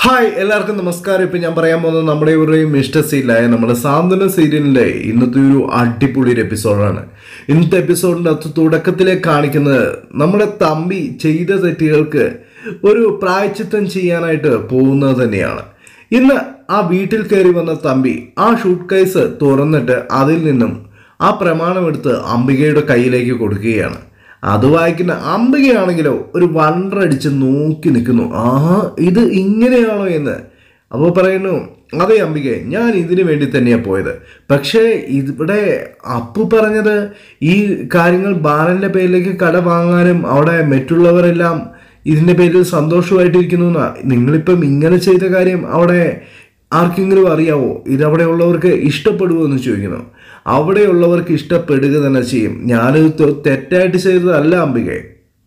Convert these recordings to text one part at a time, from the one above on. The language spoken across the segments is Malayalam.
ഹായ് എല്ലാവർക്കും നമസ്കാരം ഇപ്പം ഞാൻ പറയാൻ പോകുന്നത് നമ്മുടെ ഇവരുടെയും ഇഷ്ടസീലായ നമ്മുടെ സാന്ത്വന സീരിയലിൻ്റെ ഇന്നത്തെ ഒരു അടിപൊളി ഒരു എപ്പിസോഡാണ് ഇന്നത്തെ എപ്പിസോഡിൻ്റെ അകത്ത് തുടക്കത്തിലെ കാണിക്കുന്നത് നമ്മുടെ തമ്പി ചെയ്ത തെറ്റുകൾക്ക് ഒരു പ്രായച്ചിത്തം ചെയ്യാനായിട്ട് പോകുന്നത് തന്നെയാണ് ഇന്ന് ആ വീട്ടിൽ കയറി വന്ന തമ്പി ആ ഷൂട്ട് കേസ് തുറന്നിട്ട് അതിൽ നിന്നും ആ പ്രമാണമെടുത്ത് അംബികയുടെ കയ്യിലേക്ക് കൊടുക്കുകയാണ് അത് വായിക്കുന്ന അംബികയാണെങ്കിലോ ഒരു വണ്ടറടിച്ച് നോക്കി നിൽക്കുന്നു ആ ഇത് ഇങ്ങനെയാണോ എന്ന് അപ്പോൾ പറയുന്നു അതെ അംബികെ ഞാൻ ഇതിനു വേണ്ടി തന്നെയാണ് പോയത് പക്ഷേ ഇവിടെ അപ്പു പറഞ്ഞത് ഈ കാര്യങ്ങൾ ബാലന്റെ പേരിലേക്ക് കട വാങ്ങാനും അവിടെ മറ്റുള്ളവരെല്ലാം ഇതിന്റെ പേരിൽ സന്തോഷമായിട്ടിരിക്കുന്നു എന്നാ നിങ്ങളിപ്പം ഇങ്ങനെ ചെയ്ത കാര്യം അവിടെ ആർക്കെങ്കിലും അറിയാവോ ഇതവിടെ ഉള്ളവർക്ക് ഇഷ്ടപ്പെടുമോ എന്ന് ചോദിക്കുന്നു അവിടെയുള്ളവർക്ക് ഇഷ്ടപ്പെടുക തന്നെ ചെയ്യും ഞാനിത് തെ- തെറ്റായിട്ട് ചെയ്തതല്ല അംബികെ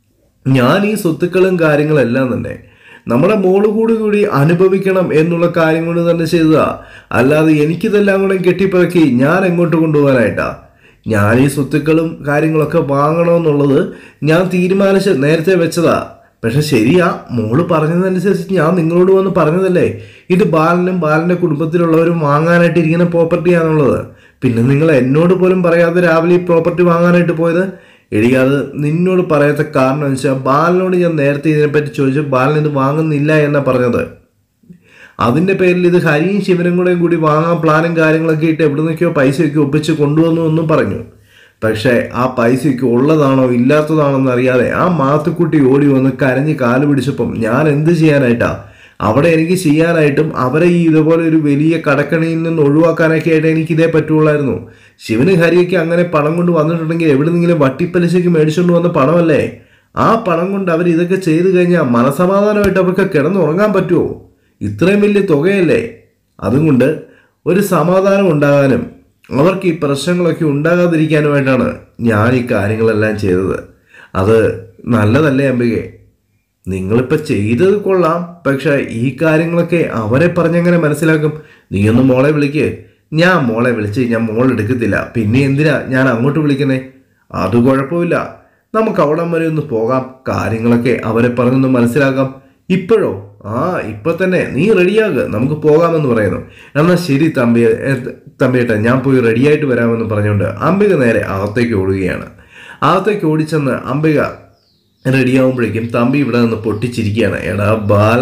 ഞാൻ ഈ സ്വത്തുക്കളും കാര്യങ്ങളെല്ലാം തന്നെ നമ്മുടെ മോള് കൂടി കൂടി അനുഭവിക്കണം എന്നുള്ള കാര്യം കൊണ്ട് തന്നെ ചെയ്തതാ അല്ലാതെ എനിക്കിതെല്ലാം കൂടെ കെട്ടിപ്പിറക്കി ഞാൻ എങ്ങോട്ട് കൊണ്ടുപോകാനായിട്ടാ ഞാൻ ഈ സ്വത്തുക്കളും കാര്യങ്ങളൊക്കെ വാങ്ങണമെന്നുള്ളത് ഞാൻ തീരുമാനിച്ച് നേരത്തെ വെച്ചതാ പക്ഷെ ശരിയാ മോള് പറഞ്ഞതനുസരിച്ച് ഞാൻ നിങ്ങളോട് വന്ന് പറഞ്ഞതല്ലേ ഇത് ബാലനും ബാലന്റെ കുടുംബത്തിലുള്ളവരും വാങ്ങാനായിട്ട് ഇരിക്കുന്ന പ്രോപ്പർട്ടിയാണുള്ളത് പിന്നെ നിങ്ങൾ എന്നോട് പോലും പറയാതെ രാവിലെ ഈ പ്രോപ്പർട്ടി വാങ്ങാനായിട്ട് പോയത് എടി അത് നിന്നോട് പറയാത്ത കാരണം എന്ന് വെച്ചാൽ ബാലനോട് ഞാൻ നേരത്തെ ഇതിനെപ്പറ്റി ചോദിച്ചു ബാലൻ ഇത് വാങ്ങുന്നില്ല എന്നാ പറഞ്ഞത് അതിന്റെ പേരിൽ ഇത് ഹരിയും ശിവനും കൂടെ കൂടി വാങ്ങാൻ പ്ലാനും കാര്യങ്ങളൊക്കെ ഇട്ട് എവിടെ നിന്നൊക്കെയോ പൈസയൊക്കെ ഒപ്പിച്ച് കൊണ്ടുവന്നു എന്നും പറഞ്ഞു പക്ഷേ ആ പൈസയ്ക്ക് ഉള്ളതാണോ ഇല്ലാത്തതാണോ എന്നറിയാതെ ആ മാത്തുക്കുട്ടി ഓടി വന്ന് കരഞ്ഞ് കാല് പിടിച്ചപ്പം ഞാൻ എന്ത് ചെയ്യാനായിട്ടാ അവിടെ എനിക്ക് ചെയ്യാനായിട്ടും അവരെ ഈ ഇതുപോലെ ഒരു വലിയ കടക്കണിയിൽ നിന്ന് ഒഴിവാക്കാനൊക്കെ ആയിട്ട് എനിക്ക് ഇതേ പറ്റുള്ളായിരുന്നു ശിവന് ഹരിയൊക്കെ അങ്ങനെ പണം കൊണ്ട് വന്നിട്ടുണ്ടെങ്കിൽ എവിടെന്നെങ്കിലും വട്ടിപ്പലിശയ്ക്ക് മേടിച്ചുകൊണ്ട് വന്ന പണമല്ലേ ആ പണം കൊണ്ട് അവർ ഇതൊക്കെ ചെയ്തു കഴിഞ്ഞാൽ മനസമാധാനമായിട്ട് അവർക്ക് കിടന്നുറങ്ങാൻ പറ്റുമോ ഇത്രയും വലിയ തുകയല്ലേ അതുകൊണ്ട് ഒരു സമാധാനം ഉണ്ടാകാനും അവർക്ക് ഈ പ്രശ്നങ്ങളൊക്കെ ഉണ്ടാകാതിരിക്കാനുമായിട്ടാണ് ഞാൻ ഈ കാര്യങ്ങളെല്ലാം ചെയ്തത് അത് നല്ലതല്ലേ അംബികെ നിങ്ങളിപ്പോൾ ചെയ്തത് കൊള്ളാം പക്ഷെ ഈ കാര്യങ്ങളൊക്കെ അവരെ പറഞ്ഞെങ്ങനെ മനസ്സിലാക്കും നീയൊന്ന് മോളെ വിളിക്ക് ഞാൻ മോളെ വിളിച്ച് ഞാൻ മോൾ എടുക്കത്തില്ല പിന്നെ എന്തിനാ ഞാൻ അങ്ങോട്ട് വിളിക്കുന്നേ അത് കുഴപ്പമില്ല നമുക്ക് അവിടം വരെ ഒന്ന് പോകാം കാര്യങ്ങളൊക്കെ അവരെ പറഞ്ഞൊന്ന് മനസ്സിലാക്കാം ഇപ്പോഴോ ആ ഇപ്പൊ തന്നെ നീ റെഡിയാകുക നമുക്ക് പോകാമെന്ന് പറയുന്നു എന്നാൽ ശരി തമ്പി ഏ, തമ്പിയേട്ടാ ഞാൻ പോയി റെഡിയായിട്ട് വരാമെന്ന് പറഞ്ഞുകൊണ്ട് അംബിക നേരെ അകത്തേക്ക് ഓടുകയാണ് അകത്തേക്ക് ഓടിച്ചെന്ന് അംബിക റെഡിയാവുമ്പോഴേക്കും തമ്പി ഇവിടെ നിന്ന് പൊട്ടിച്ചിരിക്കുകയാണ് എടാ ബാല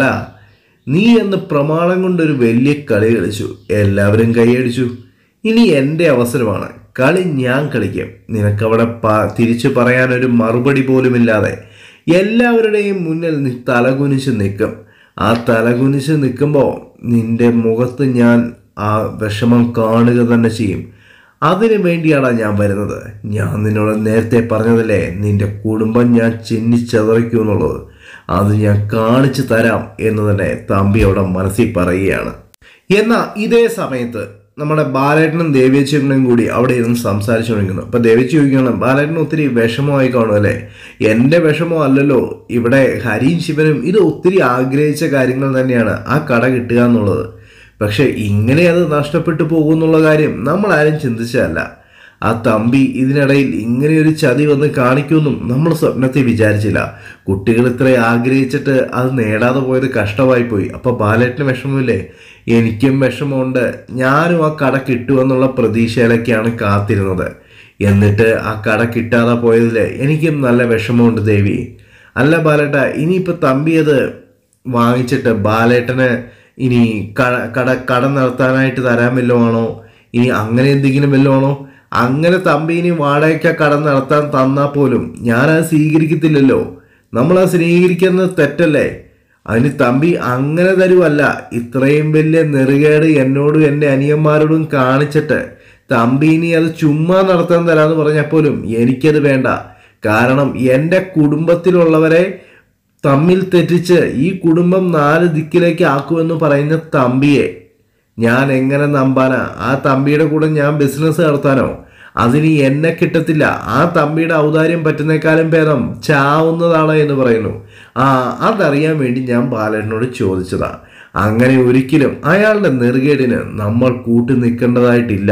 നീ എന്ന് പ്രമാണം കൊണ്ടൊരു വലിയ കളി കളിച്ചു എല്ലാവരും കൈയടിച്ചു ഇനി എൻ്റെ അവസരമാണ് കളി ഞാൻ കളിക്കും നിനക്കവിടെ പ തിരിച്ചു പറയാനൊരു മറുപടി പോലുമില്ലാതെ എല്ലാവരുടെയും മുന്നിൽ നീ തലകുനിച്ച് നിൽക്കും ആ തലകുനിച്ച് നിൽക്കുമ്പോൾ നിന്റെ മുഖത്ത് ഞാൻ ആ വിഷമം കാണുക തന്നെ ചെയ്യും അതിനു വേണ്ടിയാണ് ഞാൻ വരുന്നത് ഞാൻ നിന്നോട് നേരത്തെ പറഞ്ഞതല്ലേ നിന്റെ കുടുംബം ഞാൻ ചിന്നിച്ചതറിക്കും എന്നുള്ളത് അത് ഞാൻ കാണിച്ചു തരാം എന്ന് തന്നെ തമ്പി അവിടെ മനസ്സിൽ പറയുകയാണ് എന്നാൽ ഇതേ സമയത്ത് നമ്മുടെ ബാലേട്ടനും ദേവേച്ചേട്ടനും കൂടി അവിടെ ഇരുന്ന് സംസാരിച്ചു തുടങ്ങുന്നു അപ്പൊ ദേവേച്ചി ചോദിക്കുകയാണ് ബാലേട്ടന് ഒത്തിരി വിഷമമായി കാണും അല്ലേ എൻ്റെ വിഷമം അല്ലല്ലോ ഇവിടെ ഹരിയും ശിവനും ഇത് ഒത്തിരി ആഗ്രഹിച്ച കാര്യങ്ങൾ തന്നെയാണ് ആ കട കിട്ടുക എന്നുള്ളത് പക്ഷെ ഇങ്ങനെ അത് നഷ്ടപ്പെട്ടു പോകുന്നുള്ള കാര്യം നമ്മൾ ആരും ചിന്തിച്ചതല്ല ആ തമ്പി ഇതിനിടയിൽ ഇങ്ങനെ ഒരു ചതി വന്ന് കാണിക്കുമെന്നും നമ്മൾ സ്വപ്നത്തിൽ വിചാരിച്ചില്ല കുട്ടികൾ ഇത്ര ആഗ്രഹിച്ചിട്ട് അത് നേടാതെ പോയത് കഷ്ടമായി പോയി അപ്പൊ ബാലേട്ടിന് വിഷമമില്ലേ എനിക്കും വിഷമമുണ്ട് ഞാനും ആ കട കിട്ടുമെന്നുള്ള പ്രതീക്ഷയിലൊക്കെയാണ് കാത്തിരുന്നത് എന്നിട്ട് ആ കട കിട്ടാതെ പോയതിൽ എനിക്കും നല്ല വിഷമമുണ്ട് ദേവി അല്ല ബാലേട്ട ഇനിയിപ്പോൾ തമ്പി അത് വാങ്ങിച്ചിട്ട് ബാലേട്ടന് ഇനി കട കട കട നടത്താനായിട്ട് തരാൻ വല്ലതും ആണോ ഇനി അങ്ങനെ എന്തെങ്കിലും വല്ലതും ആണോ അങ്ങനെ തമ്പി ഇനി വാടകയ്ക്ക കട നടത്താൻ തന്നാൽ പോലും ഞാനത് സ്വീകരിക്കത്തില്ലല്ലോ നമ്മളത് സ്വീകരിക്കുന്നത് തെറ്റല്ലേ അതിന് തമ്പി അങ്ങനെ തരുവല്ല ഇത്രയും വലിയ നെറുകേട് എന്നോടും എൻ്റെ അനിയന്മാരോടും കാണിച്ചിട്ട് തമ്പി ഇനി അത് ചുമ്മാ നടത്താൻ തരാന്ന് പറഞ്ഞാൽ പോലും എനിക്കത് വേണ്ട കാരണം എൻ്റെ കുടുംബത്തിലുള്ളവരെ തമ്മിൽ തെറ്റിച്ച് ഈ കുടുംബം നാല് ദിക്കിലേക്ക് ആക്കുമെന്ന് പറയുന്ന തമ്പിയെ ഞാൻ എങ്ങനെ നമ്പാനാ ആ തമ്പിയുടെ കൂടെ ഞാൻ ബിസിനസ് നടത്താനോ അതിന് എന്നെ കിട്ടത്തില്ല ആ തമ്പിയുടെ ഔദാര്യം പറ്റുന്നേക്കാളും ഭേദം ചാവുന്നതാണ് എന്ന് പറയുന്നു ആ അതറിയാൻ വേണ്ടി ഞാൻ ബാലനോട് ചോദിച്ചതാ അങ്ങനെ ഒരിക്കലും അയാളുടെ നെറുകേടിന് നമ്മൾ കൂട്ടി നിൽക്കേണ്ടതായിട്ടില്ല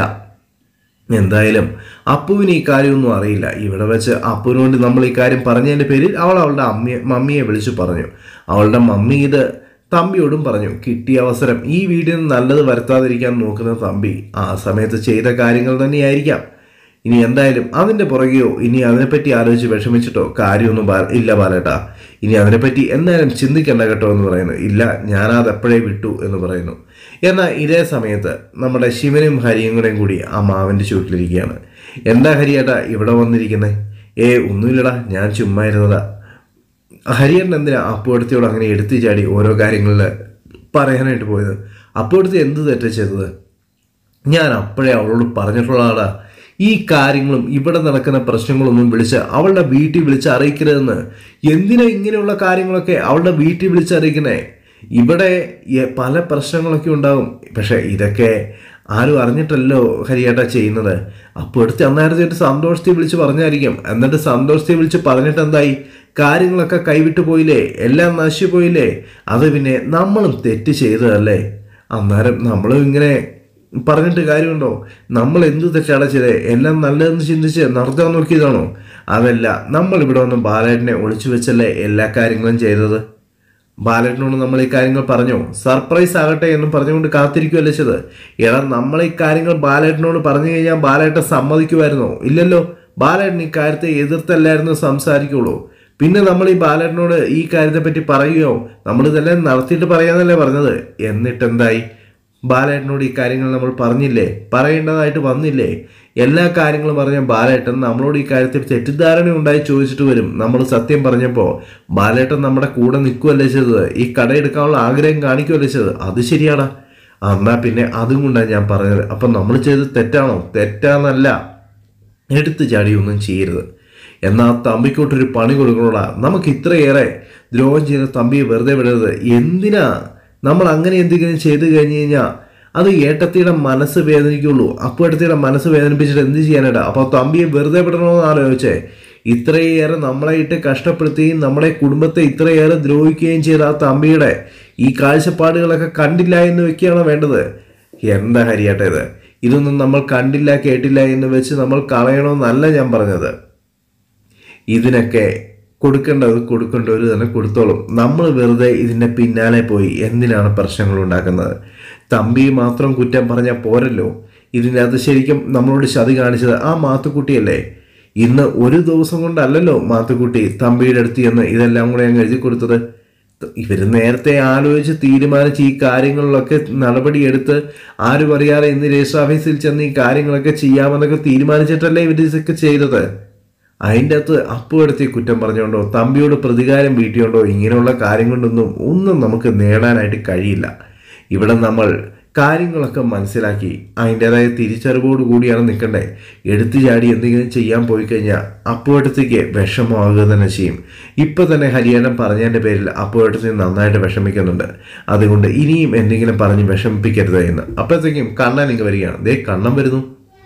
എന്തായാലും അപ്പുവിന് ഈ കാര്യമൊന്നും അറിയില്ല ഇവിടെ വെച്ച് അപ്പുവിനോട് നമ്മൾ ഈ കാര്യം പറഞ്ഞതിൻ്റെ പേരിൽ അവൾ അവളുടെ അമ്മയെ മമ്മിയെ വിളിച്ചു പറഞ്ഞു അവളുടെ മമ്മി ഇത് തമ്പിയോടും പറഞ്ഞു കിട്ടിയ അവസരം ഈ വീടിന് നല്ലത് വരുത്താതിരിക്കാൻ നോക്കുന്ന തമ്പി ആ സമയത്ത് ചെയ്ത കാര്യങ്ങൾ തന്നെയായിരിക്കാം ഇനി എന്തായാലും അതിന്റെ പുറകെയോ ഇനി അതിനെപ്പറ്റി ആലോചിച്ച് വിഷമിച്ചിട്ടോ കാര്യമൊന്നും ബാ- ഇല്ല ബാലേട്ടാ ഇനി അതിനെപ്പറ്റി എന്തായാലും ചിന്തിക്കണ്ട കേട്ടോ എന്ന് പറയുന്നു ഇല്ല ഞാനത് എപ്പോഴേ വിട്ടു എന്ന് പറയുന്നു എന്നാൽ ഇതേ സമയത്ത് നമ്മുടെ ശിവനും ഹരിയും കൂടെയും കൂടി ആ മാവിന്റെ ചുവട്ടിലിരിക്കുകയാണ് എന്താ ഹരിയേട്ടാ ഇവിടെ വന്നിരിക്കുന്നത് ഏ ഒന്നുമില്ലടാ ഞാൻ ചുമ്മാ ഇരുന്നതാ ഹരിയേട്ടൻ എന്തിനാ അപ്പുവടുത്തിയോട് അങ്ങനെ എടുത്തു ചാടി ഓരോ കാര്യങ്ങളിൽ പറയാനായിട്ട് പോയത് അപ്പുവടുത്ത് എന്ത് തെറ്റാ ചെയ്തത് ഞാൻ അപ്പോഴേ അവളോട് പറഞ്ഞിട്ടുള്ളതാടാ ഈ കാര്യങ്ങളും ഇവിടെ നടക്കുന്ന പ്രശ്നങ്ങളൊന്നും വിളിച്ച് അവളുടെ വീട്ടിൽ വിളിച്ച് അറിയിക്കരുതെന്ന് എന്തിനാ ഇങ്ങനെയുള്ള കാര്യങ്ങളൊക്കെ അവളുടെ വീട്ടിൽ വിളിച്ച് അറിയിക്കണേ ഇവിടെ എ- പല പ്രശ്നങ്ങളൊക്കെ ഉണ്ടാകും പക്ഷെ ഇതൊക്കെ ആരും അറിഞ്ഞിട്ടല്ലോ ഹരിയേട്ട ചെയ്യുന്നത് അപ്പോൾ എടുത്ത് അന്നേരത്തേട്ട് സന്തോഷത്തെ വിളിച്ച് പറഞ്ഞായിരിക്കും എന്നിട്ട് സന്തോഷത്തെ വിളിച്ച് പറഞ്ഞിട്ട് എന്തായി കാര്യങ്ങളൊക്കെ കൈവിട്ടു പോയില്ലേ എല്ലാം നശിച്ചു പോയില്ലേ അത് പിന്നെ നമ്മളും തെറ്റ് ചെയ്തതല്ലേ അന്നേരം നമ്മളും ഇങ്ങനെ പറഞ്ഞിട്ട് കാര്യമുണ്ടോ നമ്മൾ എന്ത് തെറ്റാണ് ചെയ്തത് എല്ലാം നല്ലതെന്ന് ചിന്തിച്ച് നടത്താൻ നോക്കിയതാണോ അതല്ല നമ്മൾ ഇവിടെ വന്ന് ബാലേട്ടനെ ഒളിച്ചു വെച്ചല്ലേ എല്ലാ കാര്യങ്ങളും ചെയ്തത് ബാലേട്ടനോട് നമ്മൾ ഈ കാര്യങ്ങൾ പറഞ്ഞോ സർപ്രൈസ് ആകട്ടെ എന്നും പറഞ്ഞുകൊണ്ട് കാത്തിരിക്കുമല്ലേ ചെയ്ത് എടാ നമ്മൾ ഈ കാര്യങ്ങൾ ബാലേട്ടനോട് പറഞ്ഞു കഴിഞ്ഞാൽ ബാലേട്ടൻ സമ്മതിക്കുമായിരുന്നോ ഇല്ലല്ലോ ബാലേട്ടൻ ഈ കാര്യത്തെ എതിർത്തല്ലായിരുന്നു സംസാരിക്കുള്ളൂ പിന്നെ നമ്മൾ ഈ ബാലേട്ടനോട് ഈ കാര്യത്തെ പറ്റി പറയുകയോ നമ്മൾ ഇതെല്ലാം നടത്തിയിട്ട് പറയാന്നല്ലേ പറഞ്ഞത് എന്നിട്ടെന്തായി ബാലേട്ടനോട് ഈ കാര്യങ്ങൾ നമ്മൾ പറഞ്ഞില്ലേ പറയേണ്ടതായിട്ട് വന്നില്ലേ എല്ലാ കാര്യങ്ങളും പറഞ്ഞ ബാലേട്ടൻ നമ്മളോട് ഈ കാര്യത്തിൽ തെറ്റിദ്ധാരണ ഉണ്ടായി ചോദിച്ചിട്ട് വരും നമ്മൾ സത്യം പറഞ്ഞപ്പോൾ ബാലേട്ടൻ നമ്മുടെ കൂടെ നിൽക്കുകയല്ലേ ചെയ്തത് ഈ കടയെടുക്കാനുള്ള ആഗ്രഹം കാണിക്കുകയല്ലേ ചെയ്തത് അത് ശരിയാടാ എന്നാ പിന്നെ അതും കൊണ്ടാണ് ഞാൻ പറഞ്ഞത് അപ്പം നമ്മൾ ചെയ്തത് തെറ്റാണോ തെറ്റാന്നല്ല എടുത്തു ചാടിയൊന്നും ചെയ്യരുത് എന്നാൽ തമ്പിക്കോട്ടൊരു പണി കൊടുക്കണോടാ നമുക്ക് ഇത്രയേറെ ദ്രോഹം ചെയ്യുന്ന തമ്പിയെ വെറുതെ വിടരുത് എന്തിനാ നമ്മൾ അങ്ങനെ എന്തെങ്കിലും ചെയ്തു കഴിഞ്ഞു കഴിഞ്ഞാൽ അത് ഏട്ടത്തിയുടെ മനസ്സ് വേദനിക്കുള്ളൂ അപ്പോൾ ഏട്ടത്തിയുടെ മനസ്സ് വേദനിപ്പിച്ചിട്ട് എന്ത് ചെയ്യാനാടാ അപ്പോൾ തമ്പിയെ വെറുതെ വിടണമെന്ന് ആലോചിച്ചേ ഇത്രയേറെ നമ്മളെ ഇട്ട് കഷ്ടപ്പെടുത്തുകയും നമ്മുടെ കുടുംബത്തെ ഇത്രയേറെ ദ്രോഹിക്കുകയും ചെയ്ത ആ തമ്പിയുടെ ഈ കാഴ്ചപ്പാടുകളൊക്കെ കണ്ടില്ല എന്ന് വെക്കുകയാണോ വേണ്ടത് എന്താ ഹരിയാട്ട ഇത് ഇതൊന്നും നമ്മൾ കണ്ടില്ല കേട്ടില്ല എന്ന് വെച്ച് നമ്മൾ കളയണമെന്നല്ല ഞാൻ പറഞ്ഞത് ഇതിനൊക്കെ കൊടുക്കേണ്ടത് കൊടുക്കേണ്ടവർ തന്നെ കൊടുത്തോളും നമ്മൾ വെറുതെ ഇതിൻ്റെ പിന്നാലെ പോയി എന്തിനാണ് പ്രശ്നങ്ങൾ ഉണ്ടാക്കുന്നത് തമ്പി മാത്രം കുറ്റം പറഞ്ഞാൽ പോരല്ലോ ഇതിനകത്ത് ശരിക്കും നമ്മളോട് ചതി കാണിച്ചത് ആ മാത്തുക്കുട്ടിയല്ലേ ഇന്ന് ഒരു ദിവസം കൊണ്ടല്ലല്ലോ മാത്തുക്കുട്ടി തമ്പിയുടെ അടുത്ത് ചെന്ന് ഇതെല്ലാം കൂടെ അങ്ങ് എഴുതി കൊടുത്തത് ഇവർ നേരത്തെ ആലോചിച്ച് തീരുമാനിച്ച് ഈ കാര്യങ്ങളിലൊക്കെ നടപടിയെടുത്ത് ആരും അറിയാതെ ഇന്ന് രജിസ്റ്റർ ഓഫീസിൽ ചെന്ന് ഈ കാര്യങ്ങളൊക്കെ ചെയ്യാമെന്നൊക്കെ തീരുമാനിച്ചിട്ടല്ലേ ഇവർ ഇതൊക്കെ ചെയ്തത് അതിൻ്റെ അകത്ത് അപ്പുവടുത്തി കുറ്റം പറഞ്ഞുകൊണ്ടോ തമ്പിയോട് പ്രതികാരം വീട്ടിയോണ്ടോ ഇങ്ങനെയുള്ള കാര്യം കൊണ്ടൊന്നും ഒന്നും നമുക്ക് നേടാനായിട്ട് കഴിയില്ല ഇവിടെ നമ്മൾ കാര്യങ്ങളൊക്കെ മനസ്സിലാക്കി അതിൻ്റെതായ തിരിച്ചറിവോട് കൂടിയാണ് നിൽക്കണ്ടേ എടുത്തു ചാടി എന്തെങ്കിലും ചെയ്യാൻ പോയി കഴിഞ്ഞാൽ അപ്പുവട്ടത്തേക്ക് വിഷമമാകുക തന്നെ ചെയ്യും ഇപ്പം തന്നെ ഹരിയാനം പറഞ്ഞതിൻ്റെ പേരിൽ അപ്പുവട്ടത്തിൽ നന്നായിട്ട് വിഷമിക്കുന്നുണ്ട് അതുകൊണ്ട് ഇനിയും എന്തെങ്കിലും പറഞ്ഞ് വിഷമിപ്പിക്കരുത് എന്ന് അപ്പോഴത്തേക്കും കണ്ണൻ ഇങ്ങ് വരികയാണ് ദേ കണ്ണൻ വരുന്നു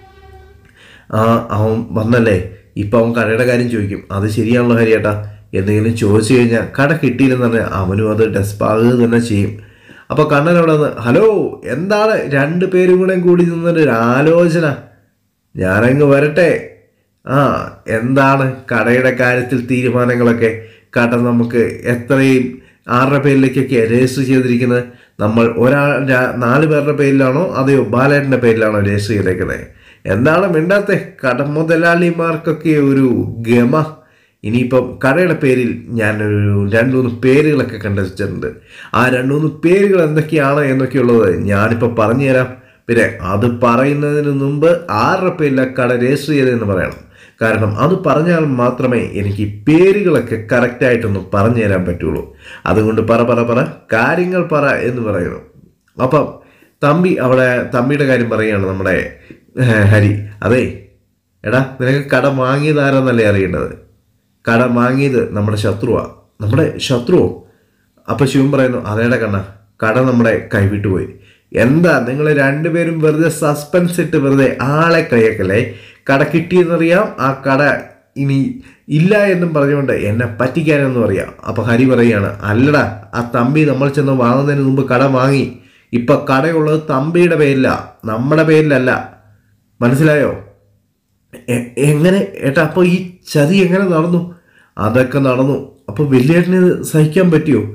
ആ അവൻ വന്നല്ലേ ഇപ്പൊ അവൻ കടയുടെ കാര്യം ചോദിക്കും അത് ശരിയാണല്ലോ ഹരിയേട്ടാ എന്തെങ്കിലും ചോദിച്ചു കഴിഞ്ഞാൽ കട കിട്ടിയില്ലെന്ന് പറഞ്ഞാൽ അവനും അത് ഡെസ്പാകുക തന്നെ ചെയ്യും അപ്പൊ കണ്ണൻ അവിടെ വന്ന് ഹലോ എന്താണ് രണ്ടു പേരും കൂടെ കൂടി നിന്നൊരു ആലോചന ഞാനങ്ങ് വരട്ടെ ആ എന്താണ് കടയുടെ കാര്യത്തിൽ തീരുമാനങ്ങളൊക്കെ കട നമുക്ക് എത്രയും ആറുടെ പേരിലേക്കൊക്കെ രജിസ്റ്റർ ചെയ്തിരിക്കുന്നത് നമ്മൾ ഒരാൾ ര- നാല് പേരുടെ പേരിലാണോ അതെയോ ബാലേട്ടൻ്റെ പേരിലാണോ രജിസ്റ്റർ ചെയ്തേക്കുന്നത് എന്താണ് മിണ്ടാത്തെ കട മുതലാളിമാർക്കൊക്കെ ഒരു ഗമ ഇനിയിപ്പം കടയുടെ പേരിൽ ഞാനൊരു രണ്ട് മൂന്ന് പേരുകളൊക്കെ കണ്ടുവച്ചിട്ടുണ്ട് ആ രണ്ട് മൂന്ന് പേരുകൾ എന്തൊക്കെയാണ് എന്നൊക്കെയുള്ളത് ഞാനിപ്പോൾ പറഞ്ഞുതരാം പിന്നെ അത് പറയുന്നതിന് മുമ്പ് ആരുടെ പേരില കട രജിസ്റ്റർ ചെയ്തതെന്ന് പറയണം കാരണം അത് പറഞ്ഞാൽ മാത്രമേ എനിക്ക് ഈ പേരുകളൊക്കെ കറക്റ്റായിട്ടൊന്ന് പറഞ്ഞു തരാൻ പറ്റുള്ളൂ അതുകൊണ്ട് പറ പറ പറ കാര്യങ്ങൾ പറ എന്ന് പറയുന്നു അപ്പം തമ്പി അവിടെ തമ്പിയുടെ കാര്യം പറയുകയാണ് നമ്മുടെ ഏഹ്, ഹരി അതെ എടാ നിനക്ക് കടം വാങ്ങിയത് ആരാന്നല്ലേ അറിയേണ്ടത് കടം വാങ്ങിയത് നമ്മുടെ ശത്രുവാ നമ്മുടെ ശത്രുവോ അപ്പൊ ശിവൻ പറയുന്നു അതേടെ കണ്ണ കട നമ്മുടെ കൈവിട്ടു പോയി എന്താ നിങ്ങൾ രണ്ടുപേരും വെറുതെ സസ്പെൻസ് ഇട്ട് വെറുതെ ആളെ കളിയാക്കല്ലേ കട കിട്ടിയെന്നറിയാം ആ കട ഇനി ഇല്ല എന്നും പറഞ്ഞുകൊണ്ട് എന്നെ പറ്റിക്കാനെന്നും അറിയാം അപ്പൊ ഹരി പറയാണ് അല്ലടാ ആ തമ്പി നമ്മൾ ചെന്ന് വാങ്ങുന്നതിന് മുമ്പ് കട വാങ്ങി ഇപ്പൊ കടയുള്ളത് തമ്പിയുടെ പേരില നമ്മുടെ പേരിലല്ല മനസ്സിലായോ എ- എങ്ങനെ ഏട്ടാ അപ്പോൾ ഈ ചതി എങ്ങനെ നടന്നു അതൊക്കെ നടന്നു അപ്പോൾ വലിയേട്ടന് ഇത് സഹിക്കാൻ പറ്റിയോ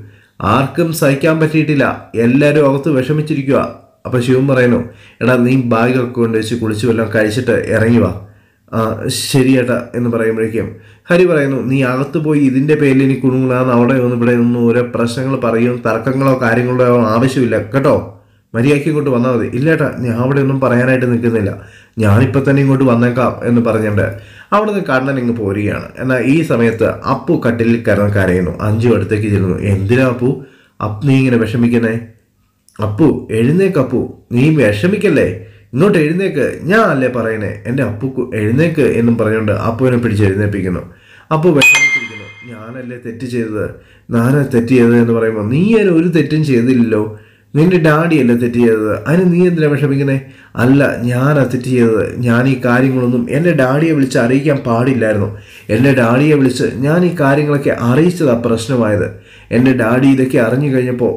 ആർക്കും സഹിക്കാൻ പറ്റിയിട്ടില്ല എല്ലാവരും അകത്ത് വിഷമിച്ചിരിക്കുക അപ്പൊ ശിവൻ പറയുന്നു എടാ നീ ബാഗൊക്കെ കൊണ്ട് വെച്ച് കുളിച്ചു വല്ലതും കഴിച്ചിട്ട് ഇറങ്ങി വാ ആ ശരിയേട്ടാ എന്ന് പറയുമ്പോഴേക്കും ഹരി പറയുന്നു നീ അകത്ത് പോയി ഇതിന്റെ പേരിൽ ഇനി കുടുങ്ങുന്ന അവിടെ ഒന്നും ഇവിടെ ഒന്നും ഓരോ പ്രശ്നങ്ങൾ പറയും തർക്കങ്ങളോ കാര്യങ്ങളോ ആവശ്യമില്ല കേട്ടോ മര്യാദയ്ക്ക് ഇങ്ങോട്ട് വന്നാൽ മതി ഇല്ലേട്ടാ ഞാൻ അവിടെ ഒന്നും പറയാനായിട്ട് നിൽക്കുന്നില്ല ഞാനിപ്പോൾ തന്നെ ഇങ്ങോട്ട് വന്നേക്കാം എന്ന് പറഞ്ഞിട്ട് അവിടെ നിന്ന് കണ്ണൻ ഇങ്ങ് പോരുകയാണ് എന്നാൽ ഈ സമയത്ത് അപ്പു കട്ടിലിൽ കയറാൻ കരയുന്നു അഞ്ചു അടുത്തേക്ക് ചെല്ലുന്നു എന്തിനാ അപ്പു അപ്പ് നീ ഇങ്ങനെ വിഷമിക്കുന്നേ അപ്പു എഴുന്നേക്ക് അപ്പു നീ വിഷമിക്കല്ലേ ഇങ്ങോട്ട് എഴുന്നേക്ക് ഞാൻ അല്ലേ പറയുന്നേ എൻ്റെ അപ്പു കു- എഴുന്നേക്ക് എന്നും പറഞ്ഞുകൊണ്ട് അപ്പുവിനെ പിടിച്ച് എഴുന്നേപ്പിക്കുന്നു അപ്പു വിഷമിച്ചിരിക്കുന്നു ഞാനല്ലേ തെറ്റ് ചെയ്തത് ഞാനാ തെറ്റ് ചെയ്തത് എന്ന് പറയുമ്പോൾ നീ അതിന് ഒരു തെറ്റും ചെയ്തില്ലല്ലോ നിന്റെ ഡാഡിയല്ലേ തെറ്റ് ചെയ്തത് അതിന് നീ എന്തിനാ വിഷമിക്കുന്നേ അല്ല ഞാനാ തെറ്റ് ചെയ്തത് ഞാൻ ഈ കാര്യങ്ങളൊന്നും എൻ്റെ ഡാഡിയെ വിളിച്ച് അറിയിക്കാൻ പാടില്ലായിരുന്നു എൻ്റെ ഡാഡിയെ വിളിച്ച് ഞാൻ ഈ കാര്യങ്ങളൊക്കെ അറിയിച്ചതാ പ്രശ്നമായത് എൻ്റെ ഡാഡി ഇതൊക്കെ അറിഞ്ഞു കഴിഞ്ഞപ്പോൾ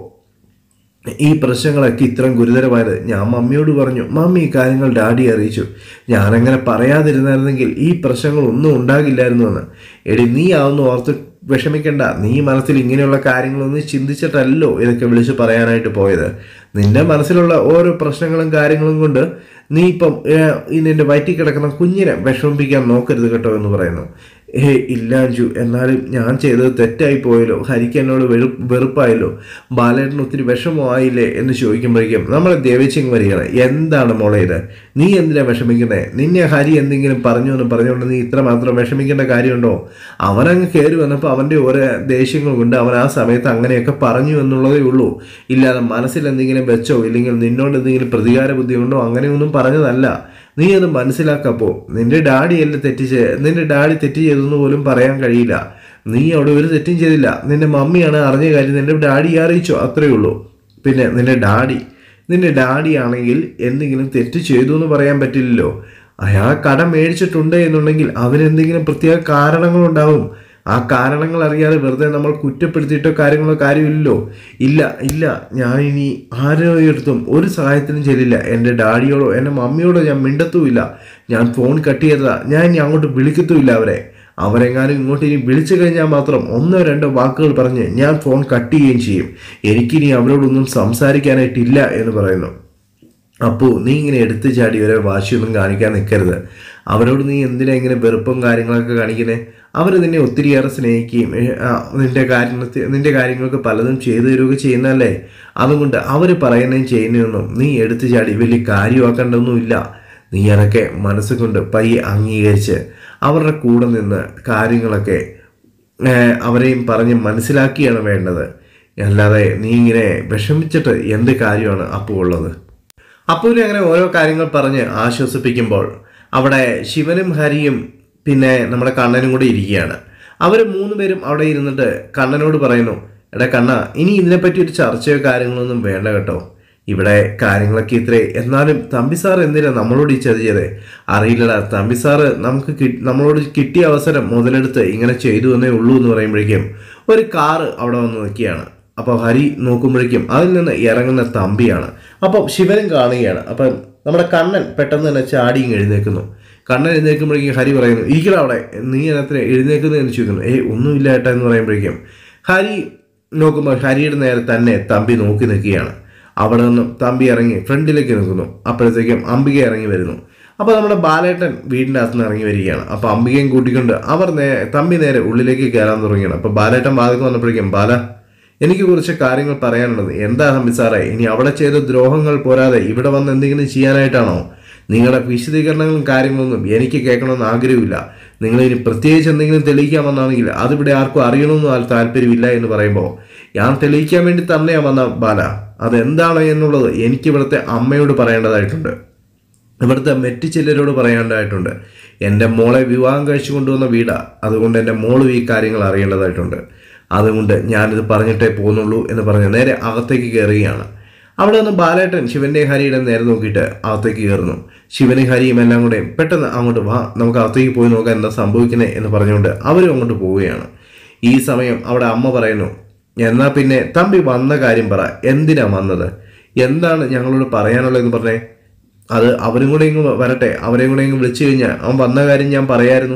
ഈ പ്രശ്നങ്ങളൊക്കെ ഇത്രയും ഗുരുതരമായത് ഞാൻ മമ്മിയോട് പറഞ്ഞു മമ്മി ഈ കാര്യങ്ങൾ ഡാഡി അറിയിച്ചു ഞാനങ്ങനെ പറയാതിരുന്നായിരുന്നെങ്കിൽ ഈ പ്രശ്നങ്ങളൊന്നും ഉണ്ടാകില്ലായിരുന്നു എന്ന് എടി നീ ആവുന്ന ഓർത്ത് വിഷമിക്കണ്ട നീ മനസ്സിൽ ഇങ്ങനെയുള്ള കാര്യങ്ങളൊന്നും ചിന്തിച്ചിട്ടല്ലോ ഇതൊക്കെ വിളിച്ച് പറയാനായിട്ട് പോയത് നിന്റെ മനസ്സിലുള്ള ഓരോ പ്രശ്നങ്ങളും കാര്യങ്ങളും കൊണ്ട് നീ ഇപ്പം ഏഹ്, ഈ നിന്റെ വയറ്റിൽ കിടക്കുന്ന കുഞ്ഞിനെ വിഷമിപ്പിക്കാൻ നോക്കരുത് കേട്ടോ എന്ന് പറയുന്നു ഏ ഇല്ല അഞ്ജു എന്നാലും ഞാൻ ചെയ്തത് തെറ്റായി പോയല്ലോ ഹരിക്ക് എന്നോട് വെറു വെറുപ്പായല്ലോ ബാലേട്ടന് ഒത്തിരി വിഷമമായില്ലേ എന്ന് ചോദിക്കുമ്പോഴേക്കും നമ്മളെ ദേവച്ചിങ് വരികയാണ് എന്താണ് മോളെ ഇത് നീ എന്തിനാ വിഷമിക്കുന്നേ നിന്നെ ഹരി എന്തെങ്കിലും പറഞ്ഞു എന്ന് പറഞ്ഞുകൊണ്ട് നീ ഇത്ര മാത്രം വിഷമിക്കേണ്ട കാര്യമുണ്ടോ അവനങ്ങ് കയറി വന്നപ്പോൾ അവൻ്റെ ഓരോ ദേഷ്യങ്ങൾ കൊണ്ട് അവൻ ആ സമയത്ത് അങ്ങനെയൊക്കെ പറഞ്ഞു എന്നുള്ളതേ ഉള്ളൂ ഇല്ലാതെ മനസ്സിൽ എന്തെങ്കിലും വെച്ചോ ഇല്ലെങ്കിൽ നിന്നോട് എന്തെങ്കിലും പ്രതികാര ബുദ്ധി ഉണ്ടോ അങ്ങനെയൊന്നും പറഞ്ഞതല്ല നീ അത് മനസ്സിലാക്കപ്പോ നിന്റെ ഡാഡി അല്ല തെറ്റ് ചെയ്ത് നിന്റെ ഡാഡി തെറ്റ് ചെയ്തെന്ന് പോലും പറയാൻ കഴിയില്ല നീ അവിടെ ഒരു തെറ്റും ചെയ്തില്ല നിന്റെ മമ്മിയാണ് അറിഞ്ഞ കാര്യം നിന്റെ ഡാഡി അറിയിച്ചോ അത്രയേ ഉള്ളൂ പിന്നെ നിന്റെ ഡാഡി നിന്റെ ഡാഡി ആണെങ്കിൽ എന്തെങ്കിലും തെറ്റ് ചെയ്തു എന്ന് പറയാൻ പറ്റില്ലല്ലോ അയാൾ കടം മേടിച്ചിട്ടുണ്ട് എന്നുണ്ടെങ്കിൽ അവരെന്തെങ്കിലും പ്രത്യേക കാരണങ്ങളുണ്ടാവും ആ കാരണങ്ങൾ അറിയാതെ വെറുതെ നമ്മൾ കുറ്റപ്പെടുത്തിയിട്ടോ കാര്യങ്ങളോ കാര്യമില്ലല്ലോ ഇല്ല ഇല്ല ഞാൻ ഇനി ആരോടുത്തും ഒരു സഹായത്തിനും ചെല്ലില്ല എൻ്റെ ഡാഡിയോടോ എൻ്റെ മമ്മിയോടോ ഞാൻ മിണ്ടത്തുമില്ല ഞാൻ ഫോൺ കട്ട് ചെയ്തതാ ഞാൻ ഇനി അങ്ങോട്ട് വിളിക്കത്തുമില്ല അവരെ അവരെങ്ങാനും ഇങ്ങോട്ട് ഇനി വിളിച്ചു കഴിഞ്ഞാൽ മാത്രം ഒന്നോ രണ്ടോ വാക്കുകൾ പറഞ്ഞ് ഞാൻ ഫോൺ കട്ട് ചെയ്യുകയും ചെയ്യും എനിക്കിനി അവരോടൊന്നും സംസാരിക്കാനായിട്ടില്ല എന്ന് പറയുന്നു അപ്പോൾ നീ ഇങ്ങനെ എടുത്തു ചാടി വരെ വാശിയൊന്നും കാണിക്കാൻ നിൽക്കരുത് അവരോട് നീ എന്തിനാ ഇങ്ങനെ വെറുപ്പും കാര്യങ്ങളൊക്കെ കാണിക്കുന്നേ അവർ നിന്നെ ഒത്തിരിയേറെ സ്നേഹിക്കുകയും ഏ, ആ, നിന്റെ കാര്യത്തിൽ നിന്റെ കാര്യങ്ങൾക്ക് പലതും ചെയ്തു തരികയൊക്കെ ചെയ്യുന്നതല്ലേ അതുകൊണ്ട് അവർ പറയുന്നതും ചെയ്യുന്നതൊന്നും നീ എടുത്തു ചാടി വലിയ കാര്യമാക്കേണ്ടതൊന്നുമില്ല നീ അതൊക്കെ മനസ്സുകൊണ്ട് പയ്യെ അംഗീകരിച്ച് അവരുടെ കൂടെ നിന്ന് കാര്യങ്ങളൊക്കെ ഏ, അവരെയും പറഞ്ഞ് മനസ്സിലാക്കിയാണ് വേണ്ടത് അല്ലാതെ നീ ഇങ്ങനെ വിഷമിച്ചിട്ട് എന്ത് കാര്യമാണ് അപ്പോൾ ഉള്ളത് അപ്പുവിനെ അങ്ങനെ ഓരോ കാര്യങ്ങൾ പറഞ്ഞ് ആശ്വസിപ്പിക്കുമ്പോൾ അവിടെ ശിവനും ഹരിയും പിന്നെ നമ്മുടെ കണ്ണനും കൂടി ഇരിക്കുകയാണ് അവർ മൂന്ന് പേരും അവിടെ ഇരുന്നിട്ട് കണ്ണനോട് പറയുന്നു എടാ കണ്ണ ഇനി ഇതിനെപ്പറ്റി ഒരു ചർച്ചയോ കാര്യങ്ങളൊന്നും വേണ്ട കേട്ടോ ഇവിടെ കാര്യങ്ങളൊക്കെ ഇത്രേ എന്നാലും തമ്പി സാർ എന്തിനാ നമ്മളോട് ഈ ചതിച്ചത് അറിയില്ലടാ തമ്പി സാറ് നമുക്ക് കി- നമ്മളോട് കിട്ടിയ അവസരം മുതലെടുത്ത് ഇങ്ങനെ ചെയ്തു എന്നേ ഉള്ളൂ എന്ന് പറയുമ്പോഴേക്കും ഒരു കാറ് അവിടെ വന്ന് നിൽക്കുകയാണ് അപ്പോൾ ഹരി നോക്കുമ്പോഴേക്കും അതിൽ നിന്ന് ഇറങ്ങുന്ന തമ്പിയാണ് അപ്പോൾ ശിവനും കാണുകയാണ് അപ്പം നമ്മുടെ കണ്ണൻ പെട്ടെന്ന് തന്നെ ചാടിയും എഴുന്നേൽക്കുന്നു കണ്ണൻ എഴുന്നേൽക്കുമ്പോഴേക്കും ഹരി പറയുന്നു ഇരിക്കടാ അവിടെ നീ അതിനകത്ത് എഴുന്നേക്കുന്നത് എന്ന് ചോദിക്കുന്നു ഏയ് ഒന്നുമില്ല ഏട്ടാ എന്ന് പറയുമ്പോഴേക്കും ഹരി നോക്കുമ്പോൾ ഹരിയുടെ നേരെ തന്നെ തമ്പി നോക്കി നിൽക്കുകയാണ് അവിടെ നിന്നും തമ്പി ഇറങ്ങി ഫ്രണ്ടിലേക്ക് നിൽക്കുന്നു അപ്പോഴത്തേക്കും അംബിക ഇറങ്ങി വരുന്നു അപ്പോൾ നമ്മുടെ ബാലേട്ടൻ വീടിൻ്റെ അകത്ത് നിന്ന് ഇറങ്ങി വരികയാണ് അപ്പോൾ അംബികയും കൂട്ടിക്കൊണ്ട് അവർ നേ തമ്പി നേരെ ഉള്ളിലേക്ക് കയറാൻ തുടങ്ങുകയാണ് അപ്പോൾ ബാലേട്ടൻ വാതിക്ക് വന്നപ്പോഴേക്കും ബാല എനിക്ക് കുറച്ച് കാര്യങ്ങൾ പറയാനുള്ളത് എന്താ തമ്പി സാറേ ഇനി അവിടെ ചെയ്ത ദ്രോഹങ്ങൾ പോരാതെ ഇവിടെ വന്ന് എന്തെങ്കിലും ചെയ്യാനായിട്ടാണോ നിങ്ങളുടെ വിശദീകരണങ്ങളും കാര്യങ്ങളൊന്നും എനിക്ക് കേൾക്കണമെന്ന് ആഗ്രഹമില്ല നിങ്ങൾ ഇനി പ്രത്യേകിച്ച് എന്തെങ്കിലും തെളിയിക്കാൻ വന്നാണെങ്കിൽ അതിവിടെ ആർക്കും അറിയണമെന്ന് ആ താല്പര്യമില്ല എന്ന് പറയുമ്പോൾ ഞാൻ തെളിയിക്കാൻ വേണ്ടി തന്നെയാ വന്ന ബാല അതെന്താണ് എന്നുള്ളത് എനിക്ക് ഇവിടുത്തെ അമ്മയോട് പറയേണ്ടതായിട്ടുണ്ട് ഇവിടുത്തെ മറ്റു ചിലരോട് പറയേണ്ടതായിട്ടുണ്ട് എൻ്റെ മോളെ വിവാഹം കഴിച്ചു കൊണ്ടുവന്ന വീടാ അതുകൊണ്ട് എൻ്റെ മോളും ഈ കാര്യങ്ങൾ അറിയേണ്ടതായിട്ടുണ്ട് അതുകൊണ്ട് ഞാനിത് പറഞ്ഞിട്ടേ പോകുന്നുള്ളൂ എന്ന് പറഞ്ഞ് നേരെ അകത്തേക്ക് കയറുകയാണ് അവിടെ നിന്ന് ബാലേട്ടൻ ശിവന്റെ ഹരിയുടെ നേരെ നോക്കിയിട്ട് അകത്തേക്ക് കയറുന്നു ശിവനും ഹരിയും എല്ലാം കൂടെ പെട്ടെന്ന് അങ്ങോട്ട് വാ നമുക്ക് അകത്തേക്ക് പോയി നോക്കാൻ എന്താ സംഭവിക്കുന്നത് എന്ന് പറഞ്ഞുകൊണ്ട് അവരും അങ്ങോട്ട് പോവുകയാണ് ഈ സമയം അവിടെ അമ്മ പറയുന്നു എന്നാ പിന്നെ തമ്പി വന്ന കാര്യം പറ എന്തിനാ വന്നത് എന്താണ് ഞങ്ങളോട് പറയാനുള്ളതെന്ന് പറഞ്ഞേ അത് അവരും കൂടെ ഇങ്ങ് വരട്ടെ അവരെയും കൂടെ ഇങ്ങ് വിളിച്ചു കഴിഞ്ഞാൽ അവൻ വന്ന കാര്യം ഞാൻ പറയായിരുന്നു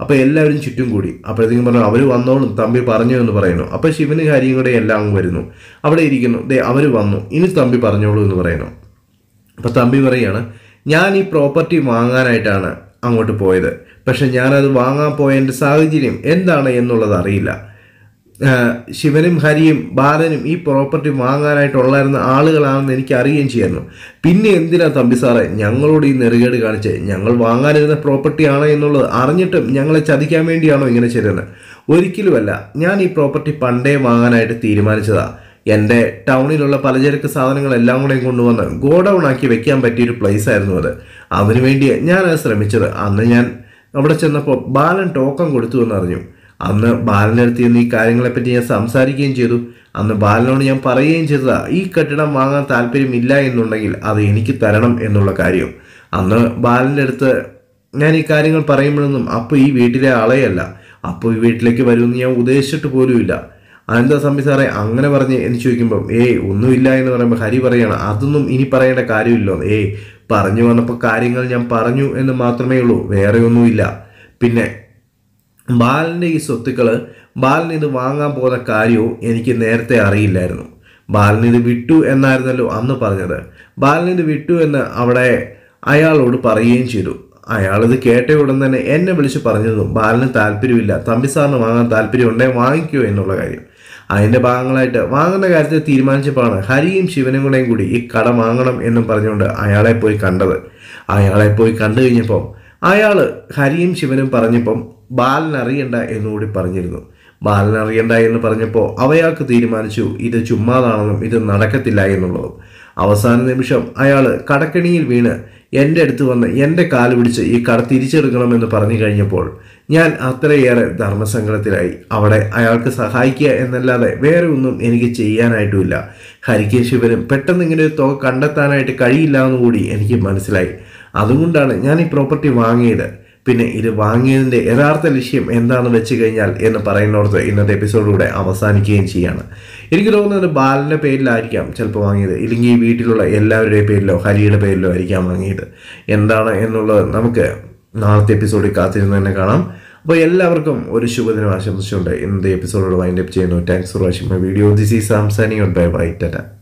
അപ്പോൾ എല്ലാവരും ചുറ്റും കൂടി അപ്പോഴത്തേക്കും പറഞ്ഞു അവർ വന്നോളും തമ്പി പറഞ്ഞു എന്ന് പറയുന്നു അപ്പോൾ ശിവന് കാര്യം കൂടെ എല്ലാം വരുന്നു അവിടെ ഇരിക്കുന്നു ദേ അവർ വന്നു ഇനി തമ്പി പറഞ്ഞോളൂ എന്ന് പറയുന്നു അപ്പോൾ തമ്പി പറയാണ് ഞാൻ ഈ പ്രോപ്പർട്ടി വാങ്ങാനായിട്ടാണ് അങ്ങോട്ട് പോയത് പക്ഷെ ഞാനത് വാങ്ങാൻ പോയതിൻ്റെ സാഹചര്യം എന്താണ് എന്നുള്ളത് അറിയില്ല ആഹ് ശിവനും ഹരിയും ബാലനും ഈ പ്രോപ്പർട്ടി വാങ്ങാനായിട്ടുള്ളായിരുന്ന ആളുകളാണെന്ന് എനിക്ക് അറിയുകയും ചെയ്യായിരുന്നു പിന്നെ എന്തിനാ തമ്പി സാറേ ഞങ്ങളോട് ഈ നെറുകേട് കാണിച്ച് ഞങ്ങൾ വാങ്ങാനിരുന്ന പ്രോപ്പർട്ടി ആണ് എന്നുള്ളത് അറിഞ്ഞിട്ടും ഞങ്ങളെ ചതിക്കാൻ വേണ്ടിയാണോ ഇങ്ങനെ ചെയ്തത് ഒരിക്കലുമല്ല ഞാൻ ഈ പ്രോപ്പർട്ടി പണ്ടേ വാങ്ങാനായിട്ട് തീരുമാനിച്ചതാ എൻ്റെ ടൗണിലുള്ള പലചരക്ക് സാധനങ്ങളെല്ലാം കൂടെ കൊണ്ടുവന്ന് ഗോഡൗൺ ആക്കി വെക്കാൻ പറ്റിയൊരു പ്ലേസ് ആയിരുന്നു അത് അതിനുവേണ്ടി ഞാനത് ശ്രമിച്ചത് അന്ന് ഞാൻ അവിടെ ചെന്നപ്പോൾ ബാലൻ ടോക്കൺ കൊടുത്തു എന്നറിഞ്ഞു അന്ന് ബാലൻ്റെ അടുത്ത് നിന്ന് ഈ കാര്യങ്ങളെപ്പറ്റി ഞാൻ സംസാരിക്കുകയും ചെയ്തു അന്ന് ബാലനോട് ഞാൻ പറയുകയും ചെയ്തതാ ഈ കെട്ടിടം വാങ്ങാൻ താല്പര്യമില്ല എന്നുണ്ടെങ്കിൽ അത് എനിക്ക് തരണം എന്നുള്ള കാര്യം അന്ന് ബാലൻ്റെ അടുത്ത് ഞാൻ ഈ കാര്യങ്ങൾ പറയുമ്പോഴൊന്നും അപ്പോൾ ഈ വീട്ടിലെ ആളെയല്ല അപ്പോൾ ഈ വീട്ടിലേക്ക് വരുമെന്ന് ഞാൻ ഉദ്ദേശിച്ചിട്ട് പോലുമില്ല അതെന്താ സംബി സാറേ അങ്ങനെ പറഞ്ഞ് എന്ന് ചോദിക്കുമ്പോൾ ഏയ് ഒന്നുമില്ല എന്ന് പറയുമ്പോൾ ഹരി പറയാണ് അതൊന്നും ഇനി പറയേണ്ട കാര്യമില്ലോ ഏയ് പറഞ്ഞു വന്നപ്പോൾ കാര്യങ്ങൾ ഞാൻ പറഞ്ഞു എന്ന് മാത്രമേ ഉള്ളൂ വേറെ ഒന്നുമില്ല പിന്നെ ബാലൻ്റെ ഈ സ്വത്തുക്കൾ ബാലൻ ഇത് വാങ്ങാൻ പോകുന്ന കാര്യവും എനിക്ക് നേരത്തെ അറിയില്ലായിരുന്നു ബാലൻ ഇത് വിട്ടു എന്നായിരുന്നല്ലോ അന്ന് പറഞ്ഞത് ബാലൻ ഇത് വിട്ടു എന്ന് അവിടെ അയാളോട് പറയുകയും ചെയ്തു അയാളിത് കേട്ട ഉടൻ തന്നെ എന്നെ വിളിച്ച് പറഞ്ഞതും ബാലന് താല്പര്യമില്ല തമ്പി സാറിന് വാങ്ങാൻ താല്പര്യമുണ്ടെങ്കിൽ വാങ്ങിക്കോ എന്നുള്ള കാര്യം അതിൻ്റെ ഭാഗങ്ങളായിട്ട് വാങ്ങുന്ന കാര്യത്തിൽ തീരുമാനിച്ചപ്പോഴാണ് ഹരിയും ശിവനും കൂടെയും കൂടി ഈ കട വാങ്ങണം എന്നും പറഞ്ഞുകൊണ്ട് അയാളെ പോയി കണ്ടത് അയാളെ പോയി കണ്ടു കഴിഞ്ഞപ്പോൾ അയാൾ ഹരിയും ശിവനും പറഞ്ഞപ്പം ബാലൻ അറിയണ്ട എന്നുകൂടി പറഞ്ഞിരുന്നു ബാലൻ അറിയണ്ട എന്ന് പറഞ്ഞപ്പോൾ അവയാൾക്ക് തീരുമാനിച്ചു ഇത് ചുമ്മാതാണെന്നും ഇത് നടക്കത്തില്ല എന്നുള്ളതും അവസാന നിമിഷം അയാൾ കടക്കണിയിൽ വീണ് എൻ്റെ അടുത്ത് വന്ന് എൻ്റെ കാല് പിടിച്ച് ഈ കട തിരിച്ചെടുക്കണമെന്ന് പറഞ്ഞു കഴിഞ്ഞപ്പോൾ ഞാൻ അത്രയേറെ ധർമ്മസങ്കടത്തിലായി അവിടെ അയാൾക്ക് സഹായിക്കുക എന്നല്ലാതെ വേറെ ഒന്നും എനിക്ക് ചെയ്യാനായിട്ടുമില്ല ഹരിക്കും ശിവനും പെട്ടെന്ന് ഇങ്ങനെ ഒരു തുക കണ്ടെത്താനായിട്ട് കഴിയില്ല എന്നുകൂടി എനിക്ക് മനസ്സിലായി അതുകൊണ്ടാണ് ഞാൻ ഈ പ്രോപ്പർട്ടി വാങ്ങിയത് പിന്നെ ഇത് വാങ്ങിയതിൻ്റെ യഥാർത്ഥ ലക്ഷ്യം എന്താണെന്ന് വെച്ച് കഴിഞ്ഞാൽ എന്ന് പറയുന്നിടത്ത് ഇന്നത്തെ എപ്പിസോഡിലൂടെ അവസാനിക്കുകയും ചെയ്യാണ് എനിക്ക് തോന്നുന്നത് ബാലൻ്റെ പേരിലായിരിക്കാം ചിലപ്പോൾ വാങ്ങിയത് ഇല്ലെങ്കിൽ ഈ വീട്ടിലുള്ള എല്ലാവരുടെയും പേരിലോ ഹരിയുടെ പേരിലോ ആയിരിക്കാം വാങ്ങിയത് എന്താണ് എന്നുള്ളത് നമുക്ക് നാളത്തെ എപ്പിസോഡിൽ കാത്തിരുന്ന് തന്നെ കാണാം അപ്പോൾ എല്ലാവർക്കും ഒരു ശുഭദിനം ആശംസിച്ചുകൊണ്ട് ഇന്നത്തെ എപ്പിസോഡോട് വൈൻഡപ്പ് ചെയ്യുന്നു thanks for watching my video this is സാംസാനിങ് ബൈ ബൈ ടാറ്റ